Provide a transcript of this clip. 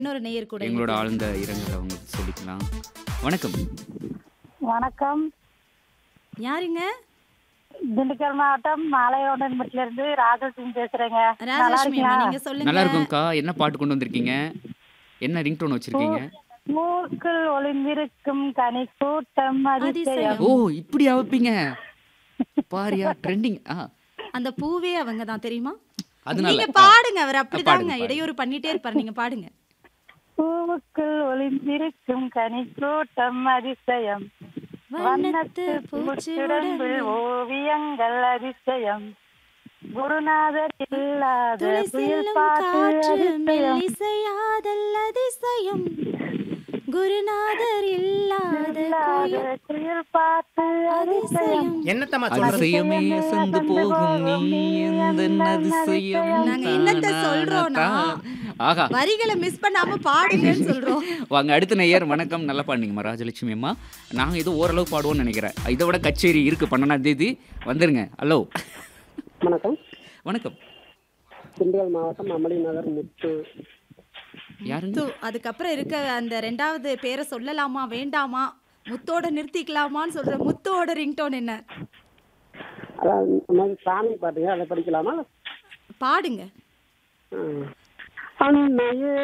இன்னொரு நேயர் கூட எங்களோட இணைப்பில். ஆழ்ந்த இரங்கலை அவங்களுக்கு சொல்லிக்கலாம் வணக்கம் வணக்கம் யாருங்க திண்டுக்கல் மாவட்டம் மாலையோடன்பட்டில இருந்து ராஜலட்சுமி பேசுறேங்க நல்லா ராஜலட்சுமி அம்மா, இருக்கீங்களா நீங்க சொல்லுங்க நல்லா இருக்கும்க்கா என்ன பாட்டு கொண்டு வந்திருக்கீங்க என்ன ரிங்டோன் வச்சிருக்கீங்க மூக்குள் ஒளிந்திருக்கும் கனி கூட்டம் அதிசயம் ஓ இப்படி வைப்பீங்க பாரியா ட்ரெண்டிங் ஆ அந்த பூவே அவங்க தான் தெரியுமா அதனால நீங்க பாடுங்க அவர் அப்படிதாங்க பாடுங்க, பாடுங்க. இடையூறு பண்ணிட்டே இருப்பாரு நீங்க பாடுங்க பூவுக்குள் ஒளிந்திருக்கும் கனி கூட்டம் அதிசயம் வண்ணத்து பூச்சுடம்பு ஓவியங்கள் அதிசயம் குருநாதர் இல்லாத துளி புயல் செல்லும் பாட்டு காற்று அதிசயம் மெல்லிசையாதல் அதிசயம் குருநாதர் இல்லாத இல்லாத கோயில் புயல் பாட்டு அதிசயம் அதிசயம் என்னத்தம்மா சொல்றது அதிசயமே அசந்து போகும் நீ எந்த அதிசயம் நாங்க என்னத்த சொல்றோம்னா, ஆகா வரிகளை மிஸ் பண்ணாம பாடுங்கன்னு சொல்றோம் வாங்க அடுத்த நேயர் வணக்கம் நல்லா பாடுங்கம்மா ராஜலட்சுமி அம்மா நாங்கள் ஏதோ ஓரளவு பாடுவோம்னு நினைக்கிறேன் இதை விட கச்சேரி இருக்கு பன்னெண்டாம் தேதி வந்துருங்க ஹலோ வணக்கம் வணக்கம் திண்டுக்கல் மாவட்டம் அமளி நகர் முத்து யாருங்க முத்து அதுக்கப்புறம் இருக்க அந்த ரெண்டாவது பேரை சொல்லலாமா வேண்டாமா முத்தோட நிறுத்திக்கலாமான்னு சொல்ற முத்தோட ரிங்டோன் என்ன அதான் இந்த மாதிரி சாமி பாட்டுங்க அதை படிக்கலாமா பாடுங்க ஆ. அன்னையே